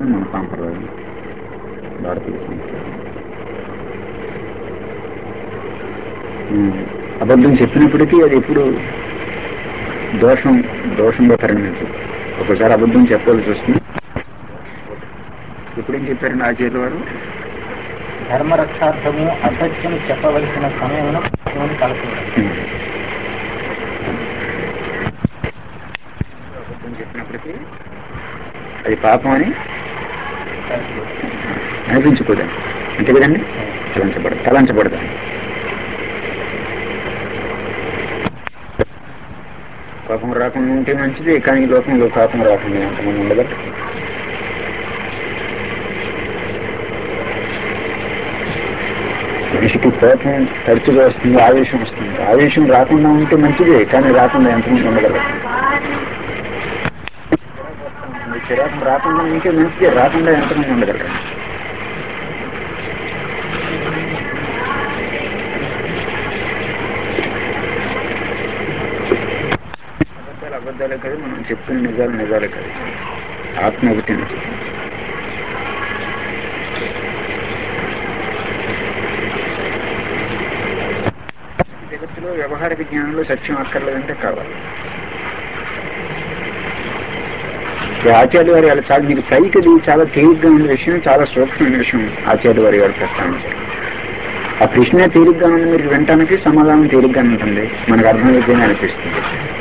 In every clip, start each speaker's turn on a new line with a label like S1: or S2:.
S1: సంప్రదాయం మన సాంప్రదాయం భారతీయ సంప్రదాయం ఉమ్, అబద్ధం చెప్పినప్పటికీ అది ఎప్పుడు దోషం దోషంగా పరిగణించదు ఒకసారి అబద్ధం చెప్పాల్సి వస్తుంది ఎప్పుడేం చెప్పారండి ఆచార్య వారు
S2: ధర్మరక్షార్థము అసత్యం చెప్పవలసిన సమయంలో సత్యమును తలచుకోవడం
S1: ఉమ్. అబద్ధం చెప్పినప్పటికీ అది పాపం అని అనిపించుకోదండి అంతే కదండి తలంచబడదు తలంచబడదు కోపం రాకుండా ఉంటే మంచిది కానీ ఈ లోకంలో కోపం రాకుండా ఎంతమంది ఉండగలరు మనిషికి కోపం తరచుగా వస్తుంది ఆవేశం వస్తుంది ఆవేశం రాకుండా ఉంటే మంచిదే కానీ రాకుండా ఎంతమంది ఉండగలరు చిరాకం రాకుండా ఉంటే మంచిదే రాకుండా ఎంతమంది ఉండగలరు అబద్ధాలు అబద్ధాలే కాదు మనం చెప్తున్న నిజాలు నిజాలే కాదు ఆత్మ ఒకటి నిజం. జగత్తులో వ్యవహారిక జ్ఞానంలో సత్యం అక్కర్లేదంటే కావాలి ఈ ఆచార్య వారి వాళ్ళు చాలా మీకు పైకి అది చాలా తేలిగ్గా ఉన్న విషయం చాలా సూక్ష్మమైన విషయం ఆచార్య వారి గారు ప్రస్తావించారు ఆ ప్రశ్న తేలిగ్గా ఉంది మీరు వినటానికి సమాధానం తేలిగ్గా ఉంటుంది మనకు అర్థమైపోయింది అనిపిస్తుంది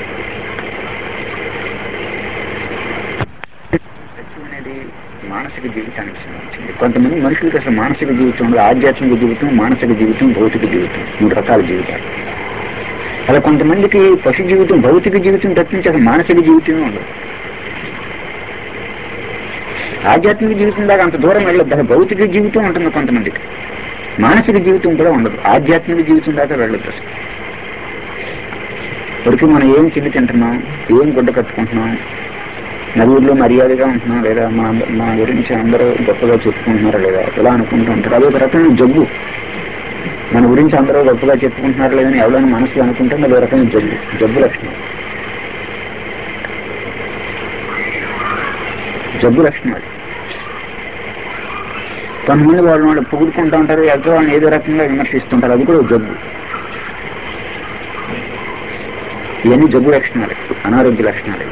S1: సత్యం అనేది మానసిక జీవితానికి సంబంధించింది కొంతమంది మనుషులకి అసలు మానసిక జీవితం ఉండదు ఆధ్యాత్మిక జీవితం మానసిక జీవితం భౌతిక జీవితం మూడు రకాల జీవితాలు అలా కొంతమందికి పశు జీవితం భౌతిక జీవితం తప్పించి అసలు మానసిక జీవితమే ఉండదు ఆధ్యాత్మిక జీవితం దాకా అంత దూరం వెళ్ళదు అసలు భౌతిక జీవితం ఉంటుంది కొంతమందికి మానసిక జీవితం కూడా ఉండదు ఆధ్యాత్మిక జీవితం దాకా వెళ్ళదు అసలు వరకు మనం ఏం తిండి తింటున్నాం ఏం గుడ్డ కట్టుకుంటున్నాం నలుగురిలో మర్యాదగా ఉంటున్నాం లేదా మన మన గురించి అందరూ గొప్పగా చెప్పుకుంటున్నారా లేదా ఇలా అనుకుంటూ ఉంటారు అదొక రకమైన జబ్బు మన గురించి అందరూ గొప్పగా చెప్పుకుంటున్నారు లేదని ఎవరైనా మనసులో అనుకుంటే అదొక రకమైన జబ్బు జబ్బు లక్షణం జబ్బు లక్షణం అది కొంతమంది వాళ్ళు వాళ్ళు పొగుడుకుంటూ ఉంటారు ఎదురు వాళ్ళని ఏదో రకంగా విమర్శిస్తుంటారు అది కూడా ఒక జబ్బు ఇవన్నీ జబ్బు లక్షణాలు అనారోగ్య లక్షణాలు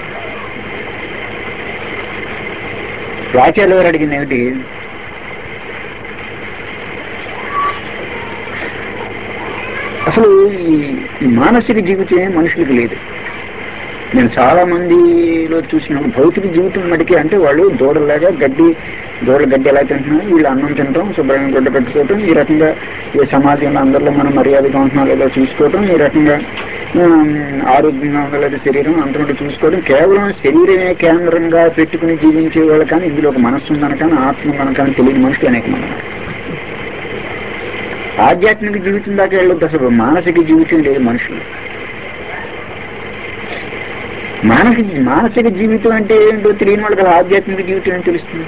S1: ఆచార్య వారు అడిగింది ఏమిటి అసలు ఈ ఈ మానసిక జీవితమే మనుషులకి లేదు నేను చాలా మందిలో చూసిన భౌతిక జీవితం మటుకి అంటే వాళ్ళు దూడలాగా గడ్డి దూడల గడ్డి ఎలా తింటున్నాం వీళ్ళు అన్నం తినటం శుభ్రంగా గుడ్డ పెట్టుకోవటం ఈ రకంగా ఈ సమాజంలో అందరిలో మనం మర్యాదగా ఉంటున్నాం లేదో చూసుకోవటం ఈ రకంగా ఉమ్, ఆరోగ్యంగా ఉందో లేదో శరీరం అంతటి చూసుకోవడం కేవలం శరీరమే కేంద్రంగా పెట్టుకుని జీవించే వాళ్ళు కానీ ఇందులో ఒక మనస్సు ఉందని కానీ ఆత్మ ఉందని కానీ తెలియని మనుషులు అనేక మంది ఉన్నారు ఆధ్యాత్మిక జీవితం దాకా వెళ్ళొద్దు అసలు మానసిక జీవితం లేదు మనుషులు మానసిక మానసిక జీవితం అంటే ఏంటో తెలియని వాళ్ళకి అసలు ఆధ్యాత్మిక జీవితం ఏం తెలుస్తుంది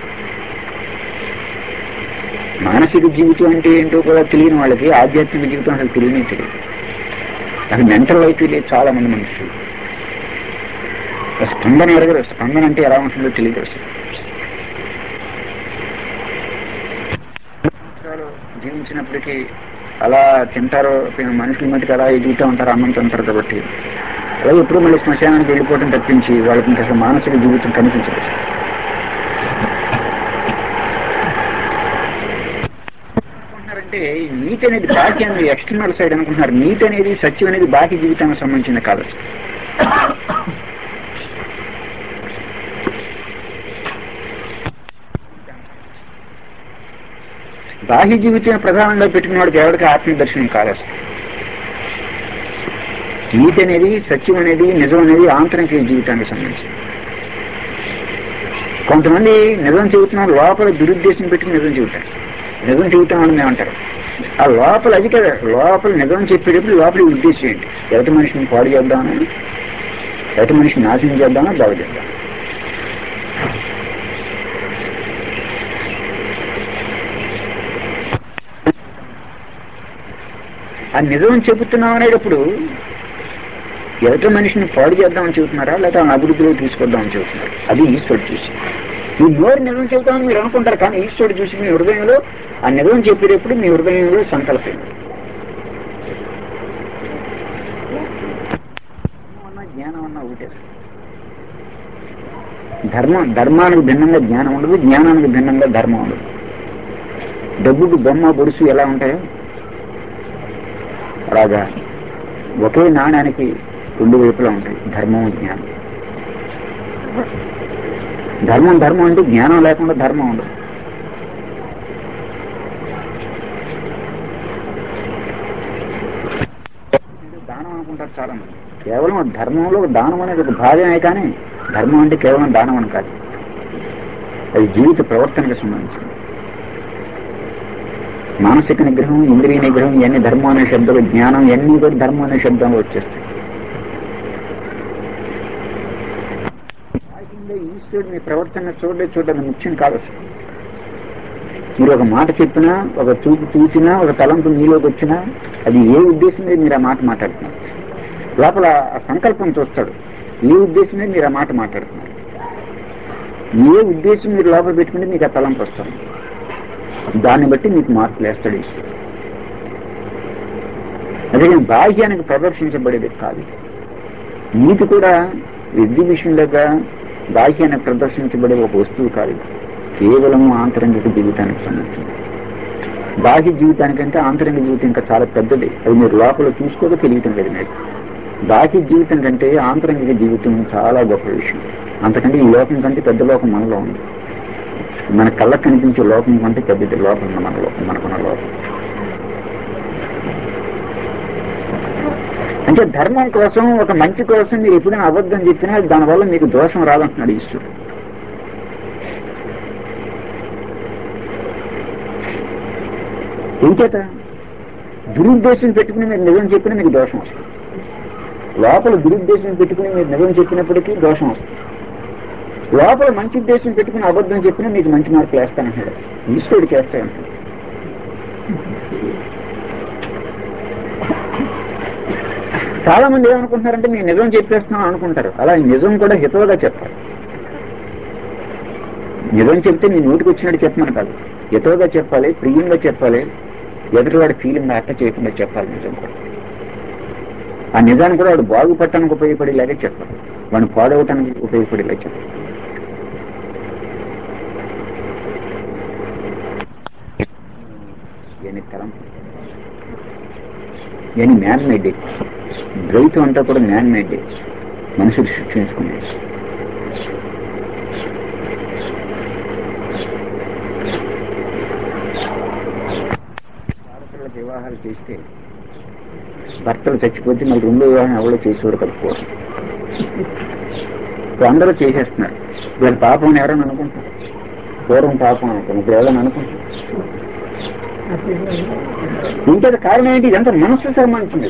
S1: మానసిక జీవితం అంటే ఏంటో కూడా తెలియని వాళ్ళకి ఆధ్యాత్మిక జీవితం అసలు తెలియనే తెలియదు అది మెంటల్ లైఫ్ లేదు చాలా మంది మనుషులు స్పందన ఎరగరు స్పందన అంటే ఎలా ఉంటుందో తెలియదు అసలు సంవత్సరాలు జీవించినప్పటికీ అలా తింటారో మనుషుల మటుకు అలా ఎదుగుతూ ఉంటారు అన్నం తింటారు కాబట్టి అలా ఎప్పుడు మళ్ళీ శ్మశానానికి వెళ్ళిపోవడం తప్పించి వాళ్ళకి ఇంకా అసలు మానసిక జీవితం కనిపించదు అనుకుంటున్నారంటే నీట్ అనేది బాకీ అనేది ఎక్స్టర్నల్ సైడ్ అనుకుంటున్నారు నీట్ అనేది సత్యం అనేది బాకీ జీవితానికి సంబంధించింది కాదు అసలు. బాహ్య జీవితం ప్రధానంగా పెట్టుకున్నవాడికి ఎవరికి ఆత్మదర్శనం కాదు అసలు నీతి అనేది సత్యం అనేది నిజం అనేది ఆంతరిక జీవితానికి సంబంధించి కొంతమంది నిజం చెబుతున్నారు లోపల దురుద్దేశం పెట్టుకుని నిజం చెబుతారు నిజం చెబుతాం అని మేమంటారు ఆ లోపల అది కదా లోపల నిజం చెప్పేటప్పుడు లోపల ఈ ఉద్దేశం ఏంటి ఎదుటి మనిషిని పాడు చేద్దామని ఎదుటి మనిషిని నాశనం చేద్దామా బాగు చేద్దాం ఆ నిజం చెబుతున్నాం అనేటప్పుడు ఎదుటి మనిషిని పాడు చేద్దామని చెబుతున్నారా లేదా అభివృద్ధిలో తీసుకొద్దామని చెబుతున్నారు అది ఈశ్వరుడు చూసి మీ నోరు నిజం చెబుతామని మీరు అనుకుంటారు కానీ ఈశ్వరుడు చూసి మీ హృదయంలో ఆ నిజం చెప్పేటప్పుడు మీ హృదయంలో సంకల్పం అన్న జ్ఞానం అన్న ఒకటే ధర్మం ధర్మానికి భిన్నంగా జ్ఞానం ఉండదు జ్ఞానానికి భిన్నంగా ధర్మం ఉండదు డబ్బుకు బొమ్మ బొరుసు ఎలా ఉంటాయో అలాగా ఒకే నాణానికి రెండు వైపులా ఉంటాయి ధర్మం జ్ఞానం ధర్మం ధర్మం అంటే జ్ఞానం లేకుండా ధర్మం ఉండదు ఇది దానం అనుకుంటారు చాలా మంది కేవలం ధర్మంలో దానం అనేది ఒక భాగమే కానీ ధర్మం అంటే కేవలం దానం అని కాదు అది జీవిత ప్రవర్తనకు సంబంధించింది మానసిక నిగ్రహం ఇంద్రియ నిగ్రహం ఇవన్నీ ధర్మం అనే శబ్దాలు జ్ఞానం ఇవన్నీ కూడా ధర్మం అనే శబ్దంలో వచ్చేస్తాయి బాహ్యంగా ఈశ్వరుడు మీ ప్రవర్తన చూడలే చూడడం ముఖ్యం కాదు అసలు మీరు ఒక మాట చెప్పినా ఒక చూపు చూసినా ఒక తలంపు మీలోకి వచ్చినా అది ఏ ఉద్దేశం మీద మీరు ఆ మాట మాట్లాడుతున్నారు లోపల ఆ సంకల్పం చూస్తాడు ఏ ఉద్దేశం మీద మీరు ఆ మాట మాట్లాడుతున్నారు ఏ ఉద్దేశం మీరు లోపల పెట్టుకుంటే మీకు ఆ తలంపు వస్తుంది దాన్ని బట్టి మీకు మార్పులు వేస్తాడు ఈశ్వరుడు అదే బాహ్యానికి ప్రదర్శించబడేది కాదు నీతి కూడా ఎగ్జిబిషన్ దగ్గర బాహ్యానికి ప్రదర్శించబడే ఒక వస్తువు కాదు కేవలం ఆంతరంగిక జీవితానికి సంబంధించింది బాహ్య జీవితానికంటే ఆంతరంగ జీవితం ఇంకా చాలా పెద్దది అది మీరు లోపల చూసుకోక తెలియటం లేదు మీరు బాహ్య జీవితం కంటే ఆంతరంగిక జీవితం చాలా గొప్ప విషయం అంతకంటే ఈ లోకం కంటే పెద్ద లోకం మనలో ఉంది మన కళ్ళకు కనిపించే లోకం కంటే పెద్దది లోపం ఉంది మన లోకం మనకున్న లోకం అంటే ధర్మం కోసం ఒక మంచి కోసం మీరు ఎప్పుడైనా అబద్ధం చెప్పినా దానివల్ల మీకు దోషం రాదంటున్నాడు ఈశ్వరుడు ఇంకేత దురుద్దేశం పెట్టుకుని మీరు నిజం చెప్పినా మీకు దోషం వస్తుంది లోపల దురుద్దేశం పెట్టుకుని మీరు నిజం చెప్పినప్పటికీ దోషం వస్తుంది లోపల మంచి ఉద్దేశం పెట్టుకుని అబద్ధం చెప్పినా మీకు మంచి మార్కులు వేస్తానంటాడు ఈశ్వరుడు చేస్తాయంటాడు చాలా మంది ఏమనుకుంటున్నారంటే మీరు నిజం చెప్పేస్తున్నాం అనుకుంటారు అలా నిజం కూడా హితవుగా చెప్పాలి నిజం చెప్తే నీ నోటికి వచ్చినట్టు చెప్పమని కాదు హితవుగా చెప్పాలి ప్రియంగా చెప్పాలి ఎదుటివాడి ఫీలింగ్ అట్ట చేయకుండా చెప్పాలి నిజం కూడా ఆ నిజాన్ని కూడా వాడు బాగుపడటానికి ఉపయోగపడేలాగే చెప్పాలి వాడిని పాడవటానికి ఉపయోగపడేలా చెప్పాలి ఇవన్నీ తలంపు ఇవన్నీ మ్యాన్ మేడ్ ద్వైతం అంతా కూడా మ్యాన్ మేడ్ మనుషులు సృష్టించుకునేది ఆడపిల్లకి వివాహాలు చేస్తే భర్తలు చచ్చిపోతే మళ్ళీ రెండో వివాహం ఎవరో చేసేవారు కలుపుకోవడం ఇప్పుడు అందరూ చేసేస్తున్నారు వీళ్ళ పాపం అని ఎవరైనా అనుకుంటారు పూర్వం పాపం అనుకుని ఇప్పుడు ఎవరైనా అనుకుంటారు ఇంకే కారణం ఏంటి ఇదంతా మనస్సు సంబంధించింది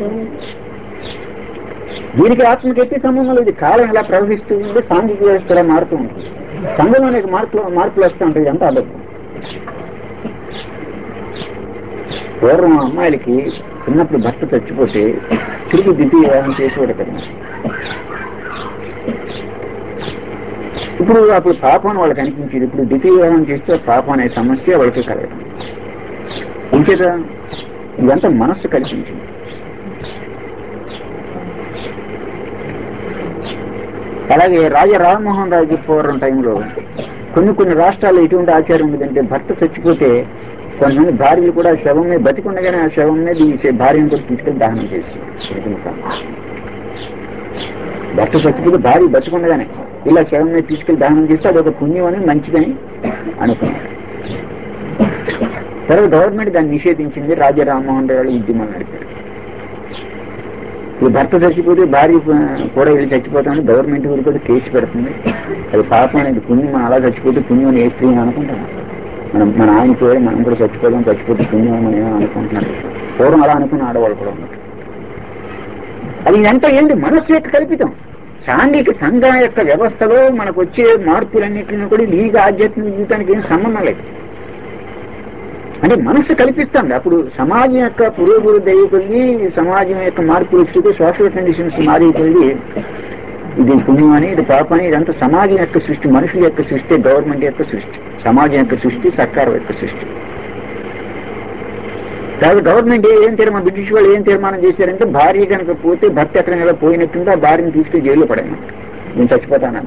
S1: దీనికి ఆత్మకి ఎట్టి సంబంధం లేదు కాలం ఎలా ప్రవహిస్తూ ఉంది సాంఘిక వ్యవస్థ ఎలా మారుతూ ఉంటుంది సంఘం అనేక మార్పులు మార్పులు వస్తూ ఉంటాయి ఎంత అబద్ధం పూర్వం అమ్మాయిలకి చిన్నప్పుడు భర్త చచ్చిపోతే తిరిగి ద్వితీయ వివాహం చేసేవాడు కదా ఇప్పుడు అప్పుడు పాపం వాళ్ళకి అనిపించేది ఇప్పుడు ద్వితీయ వివాహం చేస్తే పాపం అనే సమస్య వాళ్ళకి కలగడం ఇంకేదా ఇదంతా మనస్సు కల్పించింది అలాగే రాజా రామ్మోహన్ రాజు పూర్వం టైంలో కొన్ని కొన్ని రాష్ట్రాల్లో ఎటువంటి ఆచారం ఉందంటే భర్త చచ్చిపోతే కొంతమంది భార్యలు కూడా శవం మీద బతికుండగానే ఆ శవం మీద ఈ శ- భార్యను కూడా తీసుకెళ్లి దహనం చేసి భర్త చచ్చిపోతే భార్య బతికుండగానే ఇలా శవం మీద తీసుకెళ్లి దహనం చేస్తే అదొక పుణ్యం అని మంచిదని అనుకున్నారు తర్వాత గవర్నమెంట్ దాన్ని నిషేధించింది రాజా రామ్మోహన్ రావు ఉద్యమం నడిపారు ఈ భర్త చచ్చిపోతే భార్య ఆ, కూడా వెళ్ళి చచ్చిపోతామని గవర్నమెంట్ ఊరికి కూడా కేసు పెడుతుంది అది పాపం అనేది పుణ్యం మనం అలా చచ్చిపోతే పుణ్యం అని ఏ స్త్రీ అనుకుంటాం మనం మన ఆయన పోయి మనం కూడా చచ్చిపోదాం చచ్చిపోతే పుణ్యం అని ఏమో అనుకుంటున్నారు పూర్వం అలా అనుకున్న ఆడవాళ్ళు కూడా ఉన్నారు అది ఇదంతా ఏంటి మనస్సు యొక్క కల్పితం సాంఘిక సంఘం యొక్క వ్యవస్థలో మనకు వచ్చే మార్పులన్నింటినీ కూడా లీగ ఆధ్యాత్మిక జీవితానికి ఏం సంబంధం లేదు అంటే మనస్సు కల్పిస్తుంది అప్పుడు సమాజం యొక్క పురోభివృద్ధి అయ్యే కొద్ది సమాజం యొక్క మార్పులు వస్తే సోషల్ కండిషన్స్ మారే కొద్ది ఇది పుణ్యం అని ఇది పాపం అని ఇదంతా సమాజం యొక్క సృష్టి మనుషుల యొక్క సృష్టి గవర్నమెంట్ యొక్క సృష్టి సమాజం యొక్క సృష్టి సర్కారు యొక్క సృష్టి కాదు గవర్నమెంట్ ఏం తీర్మానం బ్రిటిష్ వాళ్ళు ఏం తీర్మానం చేశారంటే భార్య కనుక పోతే భర్త ఎక్కడైనా పోయినట్టుంటే ఆ భార్యను తీసుకుని జైల్లో పడేయమంట నేను చచ్చిపోతానని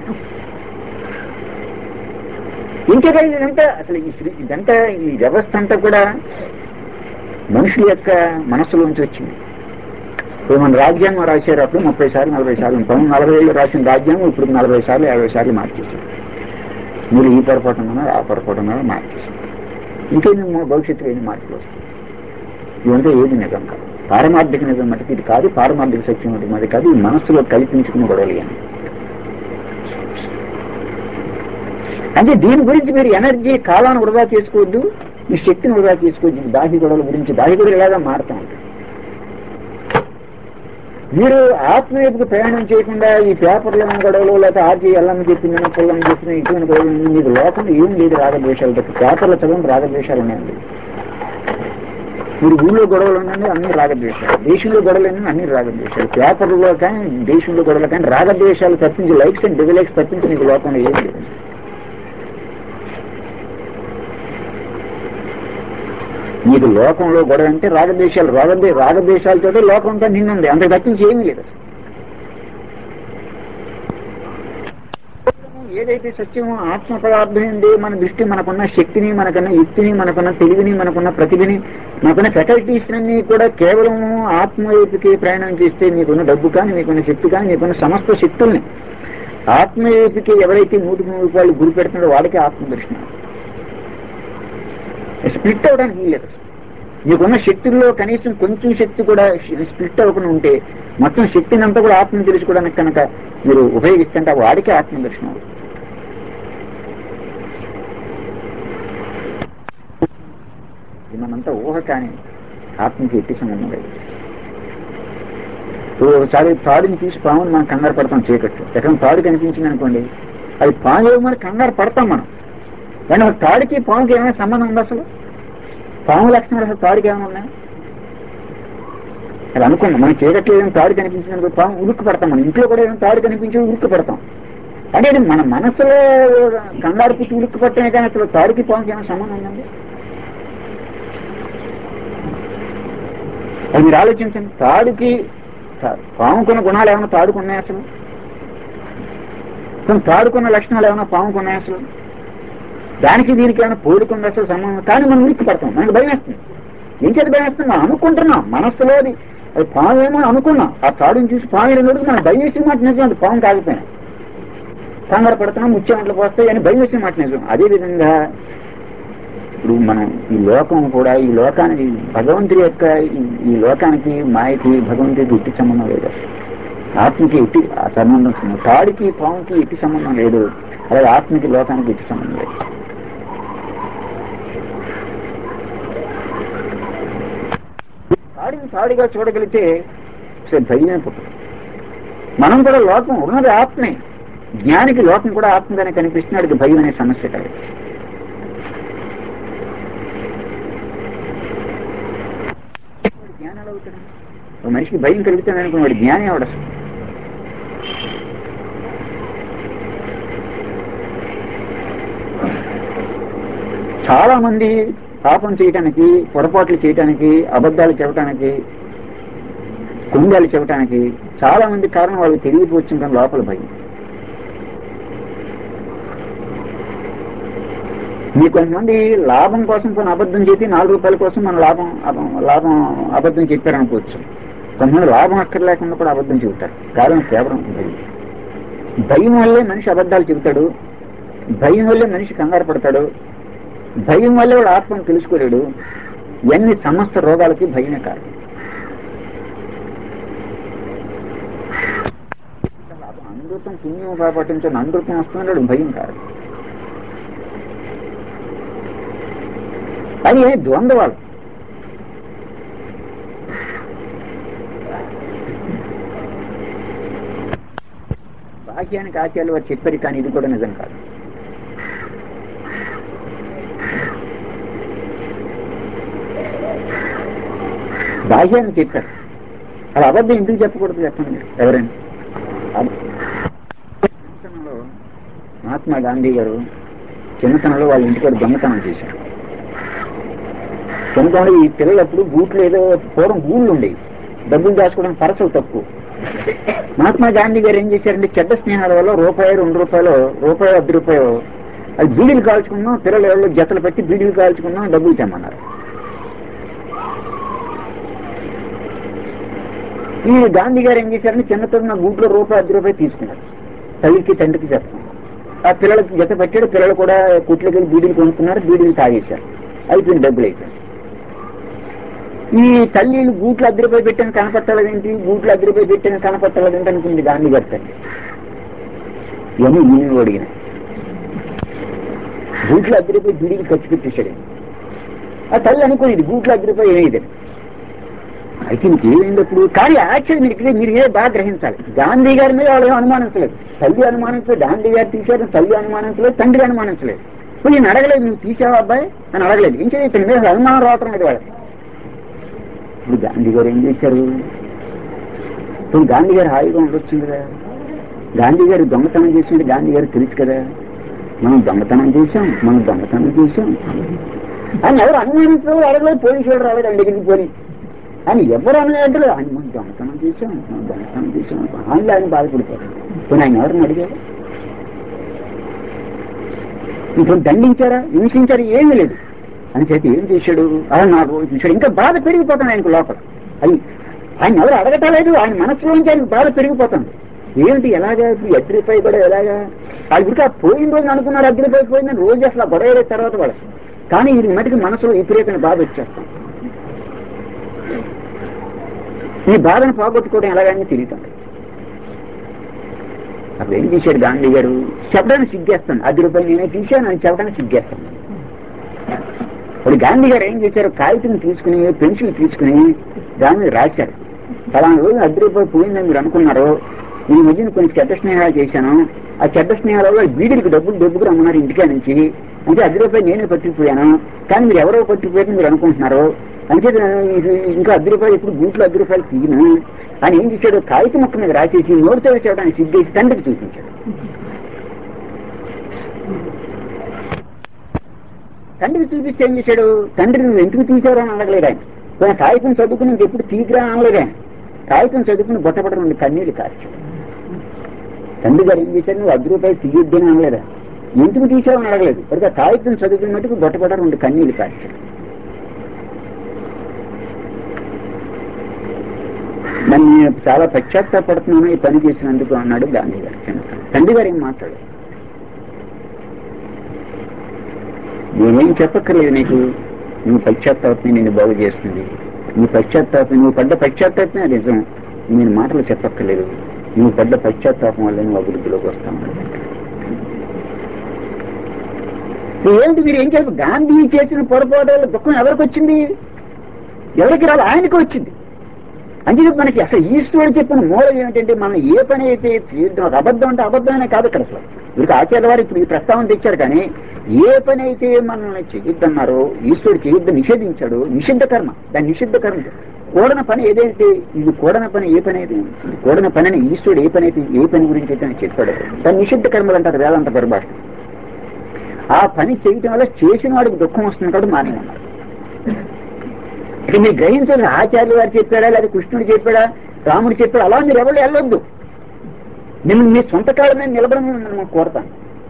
S1: ఇంకేదా ఇదంతా అసలు ఈ సృ- ఇదంతా ఈ వ్యవస్థ అంతా కూడా మనుషుల యొక్క మనస్సులోంచి వచ్చింది ఇప్పుడు మన రాజ్యాంగం రాశారు అప్పుడు ముప్పై సార్లు నలభై సార్లు పంతొమ్మిది నలభై ఏళ్ళు రాసిన రాజ్యాంగం ఇప్పుడు నలభై సార్లు యాభై సార్లు మార్చేశారు మీరు ఈ పొరపాటు ఉన్నారు ఆ పొరపాటు ఉన్నారు మార్చేశారు ఇంకేమి భవిష్యత్తులో ఎన్ని మార్పులు వస్తాయి ఇవంతా ఏది నిజం కాదు పారమార్థిక నిజం మటుకు ఇది కాదు పారమార్థిక సత్యం మటుకు అది కాదు ఈ మనస్సులో కల్పించుకుని గొడవలు అని అంటే దీని గురించి మీరు ఎనర్జీ కాలాన్ని వృధా చేసుకోవద్దు ఈ శక్తిని వృధా చేసుకోవద్దు ఈ బాహ్య గొడవల గురించి బాహ్య గొడవలు ఇలాగా మారుతూ ఉంటాయి మీరు ఆత్మవైపుకు ప్రయాణం చేయకుండా ఈ పేపర్లో ఉన్న గొడవలు లేకపోతే ఆర్జీ ఎల్లమ్మ చెప్పిందని పుల్లని చెప్పిన ఇటువంటి గొడవలు ఉంది. మీకు లోకంలో ఏం లేదు రాగద్వేషాలు తప్ప పేపర్లో చదవని రాగద్వేషాలు ఉన్నాయండి మీరు ఊళ్ళో గొడవలు ఉండండి అన్ని రాగద్వేషాలు దేశంలో గొడవలు ఉండండి అన్ని రాగద్వేషాలు పేపర్లో కానీ దేశంలో గొడవలు కానీ రాగద్వేషాలు తప్పించి లైక్స్ అండ్ డిజలైక్స్ తప్పించి మీకు లోకంలో ఏం లేదు మీకు లోకంలో గొడవ అంటే రాగద్వేషాలు రాగద్వే రాగద్వేషాలతో లోకంతో నిన్నుంది అంత తప్పించి ఏమీ లేదు ఏదైతే సత్యమో ఆత్మ పదార్థం ఏంది మన దృష్టి మనకున్న శక్తిని మనకున్న యుక్తిని మనకున్న తెలివిని మనకున్న ప్రతిభని మనకున్న ఫెకల్టీస్ అన్ని కూడా కేవలం ఆత్మ వైపుకి ప్రయాణం చేస్తే మీకున్న డబ్బు కానీ మీకున్న శక్తి కానీ మీకున్న సమస్త శక్తుల్ని ఆత్మ వైపుకి ఎవరైతే నూటికి నూరు రూపాయలు గురి పెడుతున్నాడో వాడికి ఆత్మ దర్శనం స్ప్లిట్ అవడానికి వీల్లేదు నీకున్న శక్తుల్లో కనీసం కొంచెం శక్తి కూడా స్ప్లిట్ అవ్వకుండా ఉంటే మొత్తం శక్తిని అంతా కూడా ఆత్మను తెలుసుకోవడానికి కనుక మీరు ఉపయోగిస్తుంటే వాడికి ఆత్మ దర్శనం అవుతుంది. ఇది మనంతా ఊహ కానీ ఆత్మకి ఎట్టి సంబంధం లేదు ఇప్పుడు ఒకసారి తాడుని తీసి పాముని మనం కంగారు పడతాం చీకట్లు ఎక్కడ తాడు కనిపించింది అనుకోండి అది పాము ఏమని కంగారు పడతాం మనం కానీ ఒక తాడికి పాముకి ఏమైనా సంబంధం ఉందా అసలు పాము లక్షణాలు అసలు తాడికి ఏమైనా ఉన్నాయి అది అనుకున్నాం మనం చీకట్లో ఏదైనా తాడు కనిపించింది అనుకో పాము ఉరుక్కు పడతాం మనం ఇంట్లో కూడా ఏదైనా తాడు కనిపించి ఉరుక్కు పడతాం అంటే ఇది మన మనసులో కంగారు పుట్టి ఉరుక్కు పట్టమే కానీ అసలు తాడికి పాముకి ఏమైనా సంబంధం ఉందండి అది మీరు ఆలోచించండి తాడుకి తా- పాముకున్న గుణాలు ఏమైనా తాడుకున్నాయి అసలు కొన్ని తాడుకున్న లక్షణాలు ఏమైనా పాముకున్నాయి అసలు దానికి దీనికి ఏమైనా పోడుకుంది అసలు సంబంధం కానీ మనం ఉరికి పడతాం మనకు భయం వేస్తుంది ఏం చేత భయం వేస్తుంది మనం అనుకుంటున్నాం మనస్సులో అది అది పాము ఏమో అనుకున్నాం ఆ తాడుని చూసి పాము రెండు మనకు భయం వేసిన మాట నిజం అది పాము కాకపోయినా కంగారు పడుతున్నాం ముత్యాలు పోస్తాయి అని భయం వేసిన మాట నిజం అదేవిధంగా ఇప్పుడు మనం ఈ లోకం కూడా ఈ లోకానికి భగవంతుడి యొక్క ఈ- ఈ లోకానికి మాయకి భగవంతుడికి ఎట్టి సంబంధం లేదు అసలు ఆత్మకి ఎట్టి ఆ సంబంధం ఉంది. తాడికి పాముకి ఎట్టి సంబంధం లేదు అలాగే ఆత్మకి లోకానికి ఎట్టి సంబంధం లేదు తాడిని తాడిగా చూడగలిగితే అసలు భయమే పుట్టదు మనం కూడా లోకం ఉన్నది ఆత్మే జ్ఞానికి లోకం కూడా ఆత్మగానే కనిపిస్తున్నాడు భయం అనే సమస్య కాదు వాడు జ్ఞానాలు అవుతాడు ఒక మనిషికి భయం కలుగుతుంది అనుకున్న వాడు జ్ఞాని అవడు అసలు చాలా మంది పాపం చేయటానికి పొరపాట్లు చేయటానికి అబద్ధాలు చెప్పటానికి కుండాలు చెప్పటానికి చాలా మంది కారణం వాళ్ళకి తెలియపోవచ్చు లోపల భయం మీ కొంతమంది లాభం కోసం కొన్ని అబద్ధం చెప్పి నాలుగు రూపాయల కోసం మన లాభం అబ- లాభం అబద్ధం చెప్పారనుకోవచ్చు కొంతమంది లాభం అక్కర్లేకుండా కూడా అబద్ధం చెబుతారు కారణం కేవలం భయం భయం వల్లే మనిషి అబద్ధాలు చెబుతాడు భయం వల్లే మనిషి కంగారు పడతాడు భయం వల్లే వాడు ఆత్మను తెలుసుకోలేడు ఎన్ని సమస్త రోగాలకి భయమే కారణం అనృతం పుణ్యం పాటించిన అనృతం వస్తున్నాడు భయం కారణం అది ద్వంద్వాలు బాహ్యానికి ఆచార్యులు వారు చెప్పారు కానీ ఇది కూడా నిజం కాదు బాహ్యాన్ని చెప్పారు అది అబద్ధం ఎందుకు చెప్పకూడదు చెప్పండి మీరు ఎవరైనా అబ- చిన్నతనంలో మహాత్మా గాంధీ గారు చిన్నతనంలో వాళ్ళ ఇంటికి దొంగతనం చేశారు చిన్నతనంలో ఈ పిల్లలప్పుడు బూట్లు ఏదో పూర్వం గూళ్ళు ఉండేవి డబ్బులు దాచుకోవడం పరసలు తక్కువ మహాత్మా గాంధీ గారు ఏం చేశారంటే చెడ్డ స్నేహాల వల్ల రూపాయి రెండు రూపాయలు రూపాయి అర్ధ రూపాయలు అది బీడీలు కాల్చుకున్నాం పిల్లలు ఎవరు జతలు పెట్టి బీడీలు కాల్చుకున్నాం డబ్బులు తెమ్మన్నారు ఈ గాంధీ గారు ఏం చేశారంటే చిన్నతన గూట్లో రూపాయి అర్ధ రూపాయి తీసుకున్నారు తల్లికి తండ్రికి చెప్తాం ఆ పిల్లలకి జత పెట్టాడు పిల్లలు కూడా కుట్లకి వెళ్ళి బీడీలు కొనుక్కున్నారు బీడీలు తాగేశారు అయిపోయింది డబ్బులు అయిపోయింది ఈ తల్లిలు గూట్లు అర్ధ రూపాయి పెట్టాను కనపట్టలేదేంటి గూట్లు అర్ధ రూపాయి పెట్టాను కనపట్టలేదేంటి అనుకుంది గాంధీ గారి తల్లి ఇవన్నీ నేను అడిగిన గూట్లు అర్ధ రూపాయి బీడీలు ఖర్చు పెట్టేశాడు ఆ తల్లి అనుకోలేదు గూట్లు అర్ధ రూపాయి ఏమైంది అయితే మీకు ఏమైందప్పుడు కానీ యాక్చువల్ మీరు ఇక్కడ మీరు ఏ బాగా గ్రహించాలి గాంధీ గారి మీద వాళ్ళు ఏం అనుమానించలేదు తల్లి అనుమానించలేదు గాంధీ గారు తీశారు తల్లి అనుమానించలేదు తండ్రి అనుమానించలేదు ఇప్పుడు నేను అడగలేదు నువ్వు తీసావా అబ్బాయి అని అడగలేదు ఏం చేయాలి ఇతని మీద అనుమానం రావటం లేదు వాళ్ళకి ఇప్పుడు గాంధీ గారు ఏం చేశారు ఇప్పుడు గాంధీ గారు హాయిగా ఉండొచ్చు కదా గాంధీ గారు దొంగతనం చేసింది గాంధీ గారు తెలుసు కదా మనం దొంగతనం చేశాం మనం దొంగతనం చేశాం అని ఎవరు అనుమానించలేదు అడగలేదు పోలీసు వాళ్ళు రాలేదు ఆయన దగ్గరికి పోయి అని ఎవరు అనలేదు ఆయన మనం దొంగతనం చేశాం మనం దొంగతనం చేశాం ఆయన ఆయన బాధపడిపోయారు ఇప్పుడు ఆయన ఎవరిని అడిగారు ఇప్పుడు దండించారా హింసించారా ఏమీ లేదు అని చెప్పి ఏం చేశాడు అలా నాకు చూశాడు ఇంకా బాధ పెరిగిపోతుంది ఆయనకు లోపల అది ఆయన ఎవరు అడగటలేదు ఆయన మనసులోంచి ఆయనకు బాధ పెరిగిపోతుంది ఏమిటి ఎలాగా ఇప్పుడు అద్దరిపై కూడా ఎలాగా వాళ్ళు ఇంకా పోయిన రోజు అనుకున్నారు అద్దరిపై పోయిందని రోజు అసలు ఆ గొడవ తర్వాత వాళ్ళు కానీ ఇది మటుకు మనసులో విపరీతమైన బాధ వచ్చేస్తాం ఈ బాధను పోగొట్టుకోవడం ఎలాగని తెలియటం అప్పుడు ఏం చేశాడు గాంధీ గారు చెప్పడానికి సిగ్గేస్తాను అది రూపాయలు నేనే తీశాను అని చెప్పడానికి సిగ్గేస్తాను ఇప్పుడు గాంధీ గారు ఏం చేశారు కాగితం తీసుకుని పెన్సిల్ తీసుకుని దాని మీద రాశారు ఫలానా రోజు అర్ధ రూపాయలు పోయిందని మీరు అనుకున్నారు ఈ మధ్యన కొన్ని చెడ్డ స్నేహాలు చేశాను ఆ చెడ్డ స్నేహాల వల్ల బీడీకి డబ్బులు డబ్బుకు రమ్మన్నారు ఇంటికా నుంచి అంటే అర్ధ రూపాయలు నేనే పట్టుకుపోయాను కానీ మీరు ఎవరో పట్టుకుపోయారని మీరు అనుకుంటున్నారు అంటే ఇది ఇంకా అర్ధ రూపాయలు ఇప్పుడు గూట్లో అర్ధ రూపాయలు తీయను అని ఏం చేశాడు కాగితం మొక్క మీద రాసేసి నోటితో వేసేయడానికి సిగ్గేసి తండ్రికి చూపించాడు తండ్రికి చూపిస్తే ఏం చేశాడు తండ్రి నువ్వు ఎందుకు తీసావు అని అనగలేదు ఆయన పోయిన కాగితం చదువుకుని ఇంకెప్పుడు తీసిరా అనలేదు ఆయన కాగితం చదువుకుని బొట్టబట్ట నుండి కన్నీళ్ళు కార్చాడు తండ్రి గారు ఏం చేశాడు నువ్వు అర్ధ రూపాయలు తీయొద్దని అనలేదా ఎందుకు తీసావని అడగలేదు ఇప్పటికే ఆ కాగితం చదువుకుని మటుకు బొట్టబట్ట రెండు కన్నీళ్ళు కార్చాడు నన్ను నేను చాలా పశ్చాత్తాపడుతున్నాను ఈ పని చేసినందుకు అన్నాడు గాంధీ గారు చిన్నతనం తండ్రి గారు ఏం మాట్లాడు నేనేం చెప్పక్కర్లేదు నీకు నువ్వు పశ్చాత్తాపమే నిన్ను బాగు చేస్తుంది నీ పశ్చాత్తాపం నువ్వు పడ్డ పశ్చాత్తాపమే నిజం నేను మాటలు చెప్పక్కర్లేదు నువ్వు పడ్డ పశ్చాత్తాపం వల్ల నువ్వు అభివృద్ధిలోకి వస్తావు ఏంటి మీరు ఏం చేస్తారు గాంధీ చేసిన పొరపాటు వల్ల దుఃఖం ఎవరికి వచ్చింది ఎవరికి రాదు ఆయనకు వచ్చింది అంటే మనకి అసలు ఈశ్వరుడు చెప్పిన మూలం ఏమిటంటే మనం ఏ పని అయితే చేద్దాం ఒక అబద్ధం అంటే అబద్ధమనే కాదు ఇక్కడ అసలు వీరికి ఆచార్య వారు ఇప్పుడు ఈ ప్రస్తావన తెచ్చారు కానీ ఏ పని అయితే మనల్ని చేయొద్దన్నారో ఈశ్వరుడు చేయొద్దు నిషేధించాడు నిషిద్ధ కర్మ దాని నిషిద్ధ కర్మ కూడన పని ఏదైతే ఇది కూడన పని ఏ పని అయితే ఇది కూడన పని అని ఈశ్వరుడు ఏ పని అయితే ఏ పని గురించి అయితే ఆయన చెప్పాడు దాని నిషిద్ధ కర్మలు అంటారు వేదాంత పరిభాష ఆ పని చేయటం వల్ల చేసిన వాడికి దుఃఖం వస్తుంది కాబట్టి మానేమన్నారు ఇక మీరు గ్రహించాలి ఆచార్యులు గారు చెప్పాడా లేదా కృష్ణుడు చెప్పాడా రాముడు చెప్పాడా అలా మీరు ఎవరు వెళ్ళొద్దు నేను మీ సొంత కాళ్ళ మీద నిలబడమని నేను కోరతాను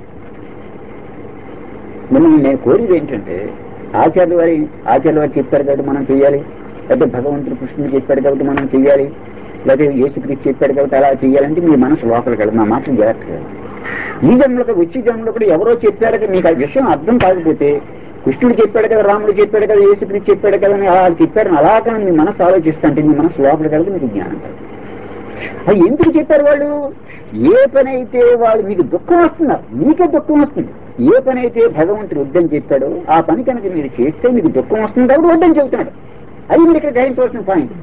S1: మిమ్మల్ని నేను కోరేది ఏంటంటే ఆచార్య వారి ఆచార్య వారు చెప్పారు కాబట్టి మనం చేయాలి లేకపోతే భగవంతుడు కృష్ణుడు చెప్పాడు కాబట్టి మనం చేయాలి లేకపోతే యేసుక్రీస్తు చెప్పాడు కాబట్టి అలా చేయాలంటే మీ మనసు లోపలికి వెళ్ళదు నా మాటలు జాగ్రత్తగా ఈ జన్మలకు వచ్చే జన్మలో కూడా ఎవరో చెప్పారు కదా మీకు ఆ విషయం అర్థం కాకపోతే కృష్ణుడు చెప్పాడు కదా రాముడు చెప్పాడు కదా యేసుక్రీస్తు చెప్పాడు కదా అని అలా చెప్పారని అలాగా మీ మనసు ఆలోచిస్తుంటే మీ మనసు లోపలికి వెళ్ళదు మీకు జ్ఞానం కలదు అది ఎందుకు చెప్పారు వాళ్ళు ఏ పని అయితే వాళ్ళు మీకు దుఃఖం వస్తున్నారు మీకే దుఃఖం వస్తుంది ఏ పని అయితే భగవంతుడు వద్దని చెప్పాడో ఆ పని కనుక మీరు చేస్తే మీకు దుఃఖం వస్తుంది కాబట్టి వద్దని చెబుతున్నాడు అది మీరు ఇక్కడ గ్రహించవలసిన పాయింట్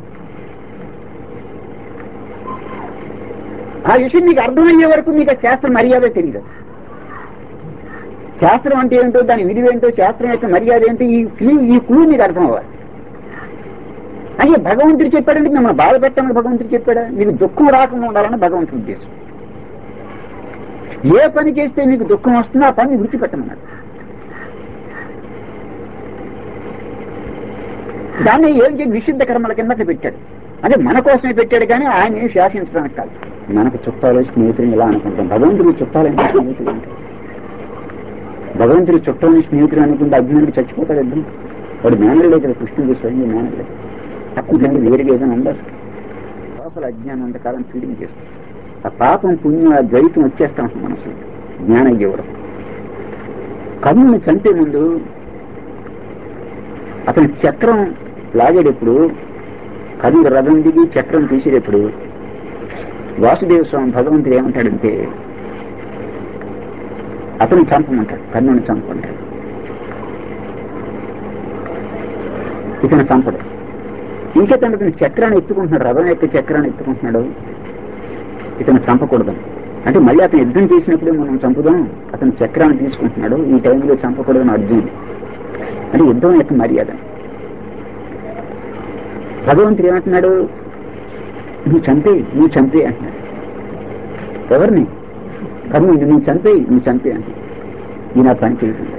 S1: ఆ విషయం మీకు అర్థమయ్యే వరకు మీకు ఆ శాస్త్ర మర్యాద తెలియదు శాస్త్రం అంటే ఏంటో దాని విలువేంటో శాస్త్రం యొక్క మర్యాద ఏంటో ఈ క్లూ ఈ క్లూ మీకు అర్థం అవ్వాలి అయ్యే భగవంతుడు చెప్పాడంటే మిమ్మల్ని బాధ పెట్టమని భగవంతుడు చెప్పాడా మీకు దుఃఖం రాకుండా ఉండాలని భగవంతుడి ఉద్దేశం ఏ పని చేస్తే నీకు దుఃఖం వస్తుందో ఆ పని విడిచిపెట్టమన్నాడు దాన్ని ఏం చేసి నిషిద్ధ కర్మల కింద అట్లా పెట్టాడు అంటే మన కోసమే పెట్టాడు కానీ ఆయన ఏం శాసించడానికి కాదు మనకు చుట్టాలు స్నేహితులు ఇలా అనుకుంటాం భగవంతుడు చుట్టాలు అంటే స్నేహితులు అంటే భగవంతుడి చుట్టాలని స్నేహితులు అనుకుంటే అజ్ఞానికి చచ్చిపోతాడు యుద్ధం వాడు మేనలే కదా కృష్ణుడు స్వయం మేనలే అప్పుడు వేరుగా ఏదైనా ఉండదు లోపల అజ్ఞానం అంతకాలం ఫీలింగ్ చేస్తుంది ఆ పాపం పుణ్యం ఆ ద్వైతం వచ్చేస్తా ఉంటుంది మనసు జ్ఞాన జీవరం కన్నుని చంపే ముందు అతని చక్రం లాగేటప్పుడు కన్ను రథం దిగి చక్రం తీసేటప్పుడు వాసుదేవ స్వామి భగవంతుడు ఏమంటాడంటే అతను చంపమంటాడు కన్నుని చంపమంటాడు ఇతను చంపడు ఇంకా తను ఇతని చక్రాన్ని ఎత్తుకుంటున్నాడు రథం యొక్క చక్రాన్ని ఎత్తుకుంటున్నాడు ఇతను చంపకూడదని అంటే మళ్ళీ అతను యుద్ధం చేసినప్పుడే మనం చంపుదాం అతను చక్రాన్ని తీసుకుంటున్నాడు ఈ టైంలో చంపకూడదని అర్జునుడు అంటే యుద్ధం యొక్క మర్యాద భగవంతుడు ఏమంటున్నాడు నువ్వు చంపే నువ్వు చంపే అంటున్నాడు ఎవరిని కర్మ నువ్వు చంపే నువ్వు చంపే అంటే ఈ నా పని చేయకుండా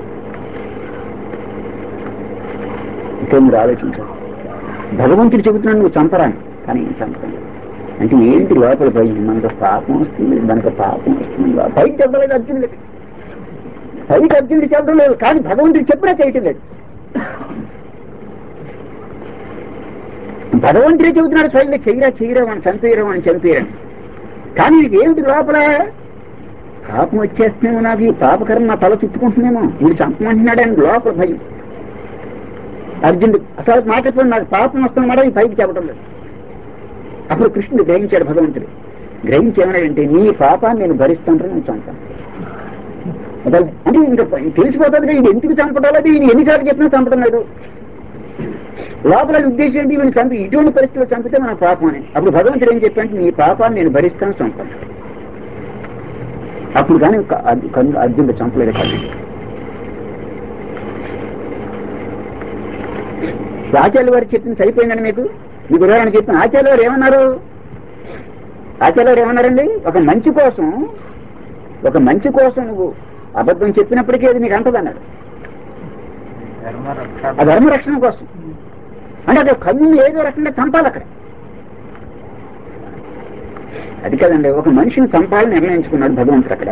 S1: ఇంకా మీరు ఆలోచించాలి భగవంతుడు చెబుతున్నాడు నువ్వు చంపరాని కానీ ఏం చంపడం లేదు. అంటే ఏంటి లోపల భయం మనకు పాపం వస్తుంది మనకు పాపం వస్తుంది పైకి చెప్పలేదు అర్జునుడికి పైకి అర్జునుడు చెప్పడం లేదు కానీ భగవంతుడు చెప్పినా చేయటం లేదు భగవంతుడే చెబుతున్నాడు స్వయంగా చెయ్యరా చెయ్యరా అని చంపేయరా అని చంపేయరని కానీ నీకు ఏమిటి లోపల పాపం వచ్చేస్తున్నామో నాకు ఈ పాపకరం నా తల చుట్టుకుంటున్నామో వీడు చంపమంటున్నాడు అని లోపల భయం అర్జునుడు అసలు మాట చెప్పండి నాకు పాపం వస్తున్నమాట ఈ పైకి చెప్పడం లేదు అప్పుడు కృష్ణుడు గ్రహించాడు భగవంతుడు గ్రహించి ఏమన్నాడంటే నీ పాపాన్ని నేను భరిస్తాను నేను చంపాను అదే అంటే ఇంకా తెలిసిపోతుంది కదా, ఇది ఎందుకు చంపడం లేదు ఈయన ఎన్నిసార్లు చెప్పినా చంపడం లేదు లోపల ఉద్దేశం ఏంటి వీళ్ళు చంపి ఇటువంటి పరిస్థితిలో చంపితే మన పాపం అని అప్పుడు భగవంతుడు ఏం చెప్పాడంటే నీ పాపాన్ని నేను భరిస్తాను చంపాను అప్పుడు కానీ ఒక అర్జు- కన్ను అర్జునుడు చంపలేదు కన్ను ఆచార్య వారు చెప్పింది సరిపోయిందండి మీకు మీకు ఉదాహరణ చెప్పిన ఆచార్య వారు ఏమన్నారు ఆచార్య వారు ఏమన్నారండి ఒక మంచి కోసం ఒక మంచి కోసం నువ్వు అబద్ధం చెప్పినప్పటికీ అది నీకు అంటదన్నాడు
S2: ధర్మ రక్ష
S1: ఆ ధర్మరక్షణ కోసం అంటే అది కన్ను ఏదో రకంగా చంపాలి అక్కడ అది కదండి ఒక మనిషిని చంపాలని నిర్ణయించుకున్నాడు భగవంతుడు అక్కడ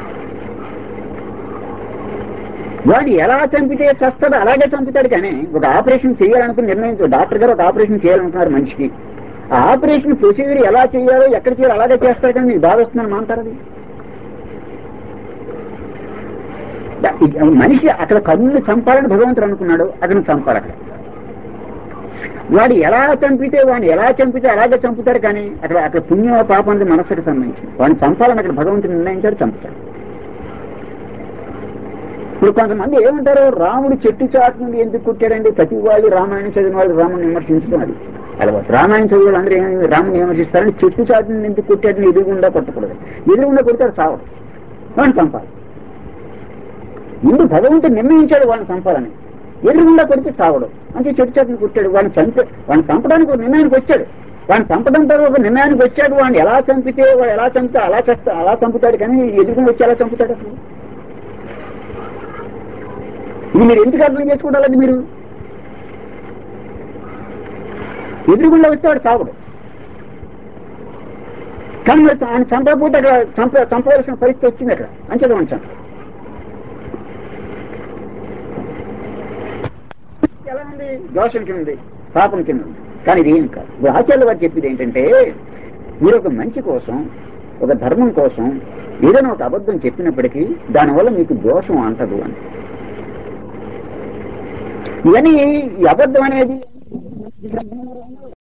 S1: వాడు ఎలా చంపితే చస్తాడో అలాగే చంపుతాడు కానీ ఒక ఆపరేషన్ చేయాలనుకుని నిర్ణయించు డాక్టర్ గారు ఒక ఆపరేషన్ చేయాలనుకున్నారు మనిషికి ఆ ఆపరేషన్ ప్రొసీజర్ ఎలా చేయాలో ఎక్కడ చేయాలో అలాగే చేస్తాడు కానీ మీకు బాధ వస్తుందని మాంటారు అది దా- ఇది మనిషి అక్కడ కన్నుని చంపాలని భగవంతుడు అనుకున్నాడు అతను చంపాలి అక్కడ వాడు ఎలా చంపితే వాడిని ఎలా చంపితే అలాగే చంపుతారు కానీ అక్కడ అక్కడ పుణ్య పాపానికి మనస్సుకు సంబంధించి వాడిని చంపాలని అక్కడ భగవంతుడు నిర్ణయించాడు చంపుతాడు ఇప్పుడు కొంతమంది ఏమంటారు రాముడు చెట్టు చాటు నుండి ఎందుకు కుట్టాడండి ప్రతి వాళ్ళు రామాయణం చదివిన వాళ్ళు రాముని విమర్శించడం అది అలవాటు రామాయణం చదివిన వాళ్ళు అందరూ ఏమి రాముని విమర్శిస్తారని చెట్టు చాటు నుండి ఎందుకు కుట్టాడని ఎదురుగుండా కొట్టకూడదు ఎదురుగుండా కొడితే చావడు వాడిని చంపాలి ముందు భగవంతుడు నిర్ణయించాడు వాడిని చంపాలని ఎదురుగుండా కొడితే చావడు అంటే చెట్టు చాటుని కుట్టాడు వాడిని చంపే వాడిని చంపడానికి ఒక నిర్ణయానికి వచ్చాడు వాడిని చంపడంతో ఒక నిర్ణయానికి వచ్చాడు వాడిని ఎలా చంపితే వాడు ఎలా చంపితే అలా చేస్తా అలా చంపుతాడు కానీ ఎదురుగుండా వచ్చి ఎలా చంపుతాడు అసలు ఇది మీరు ఎందుకు అర్థం చేసుకోవడాలి మీరు ఎదురుగుండా వస్తే వాడు చావడు కానీ మరి ఆయన చంపకపోతే అక్కడ చంప చంపవలసిన పరిస్థితి వచ్చింది అక్కడ అంచేది వాడిని చంప ఎలా ఉంది దోషం కింద ఉంది పాపం కింద ఉంది కానీ ఇది ఏం కాదు ఇప్పుడు ఆచార్య వారు చెప్పేది ఏంటంటే మీరు ఒక మంచి కోసం ఒక ధర్మం కోసం ఏదైనా ఒక అబద్ధం చెప్పినప్పటికీ దానివల్ల మీకు దోషం అంటదు అని ఇవన్నీ ఈ అబద్ధం అనేది